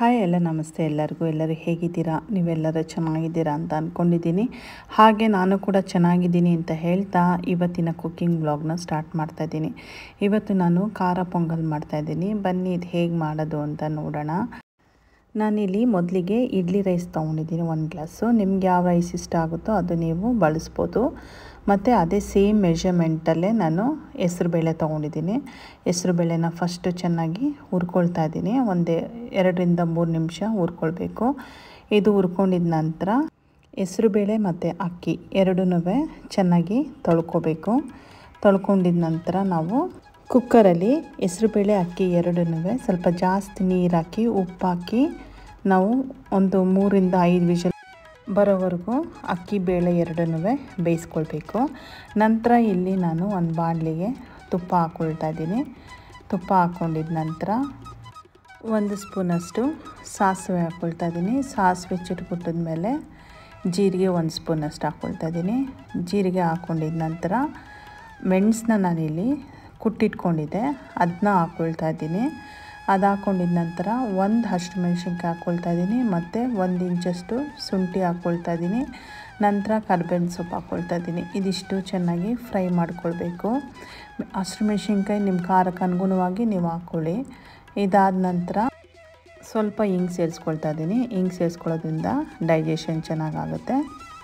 hi ಎಲ್ಲ ನಮಸ್ತೆ ಎಲ್ಲರಿಗೂ ಎಲ್ಲರೂ ಹೇಗಿದ್ದೀರಾ ನೀವೆಲ್ಲರೂ ಚೆನ್ನಾಗಿದ್ದೀರಾ ಅಂತ ಅಂದ್ಕೊಂಡಿದ್ದೀನಿ ಹಾಗೆ ನಾನು ಕೂಡ ಚೆನ್ನಾಗಿದ್ದೀನಿ ಅಂತ ಹೇಳ್ತಾ ಇವತ್ತಿನ ಕುಕ್ಕಿಂಗ್ ಬ್ಲಾಗ್ನ ಸ್ಟಾರ್ಟ್ ಮಾಡ್ತಾಯಿದ್ದೀನಿ ಇವತ್ತು ನಾನು ಖಾರ ಪೊಂಗಲ್ ಮಾಡ್ತಾಯಿದ್ದೀನಿ ಬನ್ನಿ ಇದು ಹೇಗೆ ಮಾಡೋದು ಅಂತ ನೋಡೋಣ ನಾನಿಲ್ಲಿ ಮೊದಲಿಗೆ ಇಡ್ಲಿ ರೈಸ್ ತೊಗೊಂಡಿದ್ದೀನಿ ಒಂದು ಗ್ಲಾಸು ನಿಮ್ಗೆ ಯಾವ ರೈಸ್ ಇಷ್ಟ ಆಗುತ್ತೋ ಅದು ನೀವು ಬಳಸ್ಬೋದು ಮತ್ತು ಅದೇ ಸೇಮ್ ಮೆಷರ್ಮೆಂಟಲ್ಲೇ ನಾನು ಹೆಸ್ರುಬೇಳೆ ತೊಗೊಂಡಿದ್ದೀನಿ ಹೆಸ್ರುಬೇಳೆನ ಫಸ್ಟು ಚೆನ್ನಾಗಿ ಹುರ್ಕೊಳ್ತಾ ಇದ್ದೀನಿ ಒಂದು ಎರಡರಿಂದ ಮೂರು ನಿಮಿಷ ಹುರ್ಕೊಳ್ಬೇಕು ಇದು ಹುರ್ಕೊಂಡಿದ ನಂತರ ಹೆಸ್ರುಬೇಳೆ ಮತ್ತು ಅಕ್ಕಿ ಎರಡೂ ಚೆನ್ನಾಗಿ ತೊಳ್ಕೊಬೇಕು ತೊಳ್ಕೊಂಡಿದ ನಂತರ ನಾವು ಕುಕ್ಕರಲ್ಲಿ ಹೆಸ್ರುಬೇಳೆ ಅಕ್ಕಿ ಎರಡೂ ಸ್ವಲ್ಪ ಜಾಸ್ತಿ ನೀರು ಹಾಕಿ ಉಪ್ಪು ಹಾಕಿ ನಾವು ಒಂದು ಮೂರಿಂದ ಐದು ವಿಷಲ್ ಬರೋವರೆಗೂ ಅಕ್ಕಿ ಬೇಳೆ ಎರಡನ್ನೂ ಬೇಯಿಸ್ಕೊಳ್ಬೇಕು ನಂತರ ಇಲ್ಲಿ ನಾನು ಒಂದು ಬಾಣಲಿಗೆ ತುಪ್ಪ ಹಾಕ್ಕೊಳ್ತಾ ಇದ್ದೀನಿ ತುಪ್ಪ ಹಾಕ್ಕೊಂಡಿದ ನಂತರ ಒಂದು ಸ್ಪೂನಷ್ಟು ಸಾಸಿವೆ ಹಾಕ್ಕೊಳ್ತಾ ಇದ್ದೀನಿ ಸಾಸಿವೆ ಚಿಟ್ಬಿಟ್ಟಿದ ಮೇಲೆ ಜೀರಿಗೆ ಒಂದು ಸ್ಪೂನಷ್ಟು ಹಾಕ್ಕೊಳ್ತಾ ಇದ್ದೀನಿ ಜೀರಿಗೆ ಹಾಕ್ಕೊಂಡಿದ ನಂತರ ಮೆಣಸನ್ನ ನಾನಿಲ್ಲಿ ಕುಟ್ಟಿಟ್ಕೊಂಡಿದ್ದೆ ಅದನ್ನ ಹಾಕ್ಕೊಳ್ತಾ ಇದ್ದೀನಿ ಅದು ಹಾಕ್ಕೊಂಡಿದ ನಂತರ ಒಂದು ಹಸಿರು ಮೆಣಸಿನ್ಕಾಯಿ ಹಾಕ್ಕೊಳ್ತಾ ಇದ್ದೀನಿ ಮತ್ತು ಒಂದು ಇಂಚಷ್ಟು ಶುಂಠಿ ಹಾಕ್ಕೊಳ್ತಾ ಇದ್ದೀನಿ ನಂತರ ಕರ್ಬೇವಿನ ಸೊಪ್ಪು ಹಾಕ್ಕೊಳ್ತಾ ಇದ್ದೀನಿ ಇದಿಷ್ಟು ಚೆನ್ನಾಗಿ ಫ್ರೈ ಮಾಡ್ಕೊಳ್ಬೇಕು ಹಸಿರು ಮೆಣಸಿನ್ಕಾಯಿ ನಿಮ್ಮ ಖಾರಕ್ಕೆ ಅನುಗುಣವಾಗಿ ನೀವು ಹಾಕ್ಕೊಳ್ಳಿ ಇದಾದ ನಂತರ ಸ್ವಲ್ಪ ಹಿಂಗೆ ಸೇರಿಸ್ಕೊಳ್ತಾ ಇದ್ದೀನಿ ಹಿಂಗೆ ಸೇರಿಸ್ಕೊಳ್ಳೋದ್ರಿಂದ ಡೈಜೆಷನ್ ಚೆನ್ನಾಗಾಗುತ್ತೆ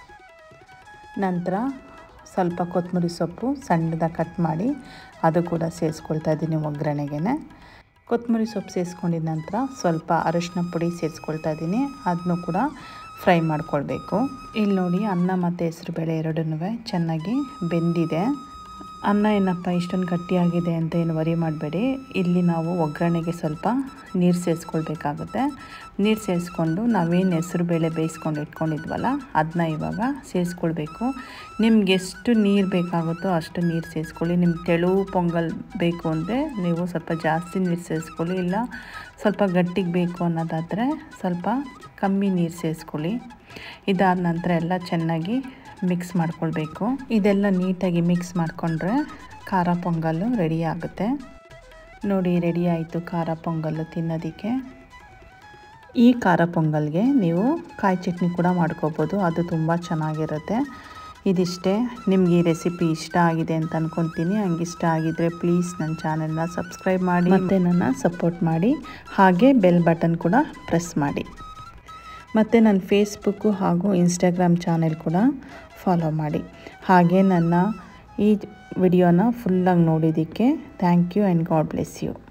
ನಂತರ ಸ್ವಲ್ಪ ಕೊತ್ತಂಬರಿ ಸೊಪ್ಪು ಸಣ್ಣದಾಗಿ ಕಟ್ ಮಾಡಿ ಅದು ಕೂಡ ಸೇರಿಸ್ಕೊಳ್ತಾ ಇದ್ದೀನಿ ಒಗ್ಗರಣೆಗೆ ಕೊತ್ತಂಬರಿ ಸೊಪ್ಪು ಸೇರಿಸ್ಕೊಂಡಿದ ನಂತರ ಸ್ವಲ್ಪ ಅರಶಿನ ಪುಡಿ ಸೇರಿಸ್ಕೊಳ್ತಾ ಇದ್ದೀನಿ ಅದನ್ನು ಕೂಡ ಫ್ರೈ ಮಾಡ್ಕೊಳ್ಬೇಕು ಇಲ್ಲಿ ನೋಡಿ ಅನ್ನ ಮತ್ತು ಹೆಸರುಬೇಳೆ ಎರಡೂ ಚೆನ್ನಾಗಿ ಬೆಂದಿದೆ ಅನ್ನ ಏನಪ್ಪ ಇಷ್ಟೊಂದು ಗಟ್ಟಿಯಾಗಿದೆ ಅಂತ ಏನು ವರಿ ಮಾಡಬೇಡಿ ಇಲ್ಲಿ ನಾವು ಒಗ್ಗರಣೆಗೆ ಸ್ವಲ್ಪ ನೀರು ಸೇರಿಸ್ಕೊಳ್ಬೇಕಾಗುತ್ತೆ ನೀರು ಸೇರಿಸ್ಕೊಂಡು ನಾವೇನು ಹೆಸರು ಬೇಳೆ ಬೇಯಿಸ್ಕೊಂಡು ಇಟ್ಕೊಂಡಿದ್ವಲ್ಲ ಅದನ್ನ ಇವಾಗ ಸೇರಿಸ್ಕೊಳ್ಬೇಕು ನಿಮ್ಗೆ ಎಷ್ಟು ನೀರು ಬೇಕಾಗುತ್ತೋ ಅಷ್ಟು ನೀರು ಸೇರಿಸ್ಕೊಳ್ಳಿ ನಿಮ್ಗೆ ತೆಳು ಪೊಂಗಲ್ ಬೇಕು ಅಂದರೆ ನೀವು ಸ್ವಲ್ಪ ಜಾಸ್ತಿ ನೀರು ಸೇರಿಸ್ಕೊಳ್ಳಿ ಇಲ್ಲ ಸ್ವಲ್ಪ ಗಟ್ಟಿಗೆ ಬೇಕು ಅನ್ನೋದಾದರೆ ಸ್ವಲ್ಪ ಕಮ್ಮಿ ನೀರು ಸೇರಿಸ್ಕೊಳ್ಳಿ ಇದಾದ ನಂತರ ಎಲ್ಲ ಚೆನ್ನಾಗಿ ಮಿಕ್ಸ್ ಮಾಡ್ಕೊಳ್ಬೇಕು ಇದೆಲ್ಲ ನೀಟಾಗಿ ಮಿಕ್ಸ್ ಮಾಡಿಕೊಂಡ್ರೆ ಖಾರ ಪೊಂಗಲ್ಲು ರೆಡಿ ಆಗುತ್ತೆ ನೋಡಿ ರೆಡಿ ಆಯಿತು ಖಾರ ಪೊಂಗಲ್ಲು ತಿನ್ನೋದಕ್ಕೆ ಈ ಖಾರ ಪೊಂಗಲ್ಗೆ ನೀವು ಕಾಯಿ ಚಟ್ನಿ ಕೂಡ ಮಾಡ್ಕೋಬೋದು ಅದು ತುಂಬ ಚೆನ್ನಾಗಿರುತ್ತೆ ಇದಿಷ್ಟೇ ನಿಮ್ಗೆ ಈ ರೆಸಿಪಿ ಇಷ್ಟ ಆಗಿದೆ ಅಂತ ಅಂದ್ಕೊತೀನಿ ಹಂಗೆ ಇಷ್ಟ ಆಗಿದ್ದರೆ ಪ್ಲೀಸ್ ನನ್ನ ಚಾನೆಲ್ನ ಸಬ್ಸ್ಕ್ರೈಬ್ ಮಾಡಿ ಮತ್ತು ನನ್ನ ಸಪೋರ್ಟ್ ಮಾಡಿ ಹಾಗೆ ಬೆಲ್ ಬಟನ್ ಕೂಡ ಪ್ರೆಸ್ ಮಾಡಿ ಮತ್ತು ನನ್ನ ಫೇಸ್ಬುಕ್ಕು ಹಾಗೂ ಇನ್ಸ್ಟಾಗ್ರಾಮ್ ಚಾನೆಲ್ ಕೂಡ ಫಾಲೋ ಮಾಡಿ ಹಾಗೆ ನನ್ನ ಈ ವಿಡಿಯೋನ ಫುಲ್ಲಾಗಿ ನೋಡಿದ್ದಕ್ಕೆ thank you and God bless you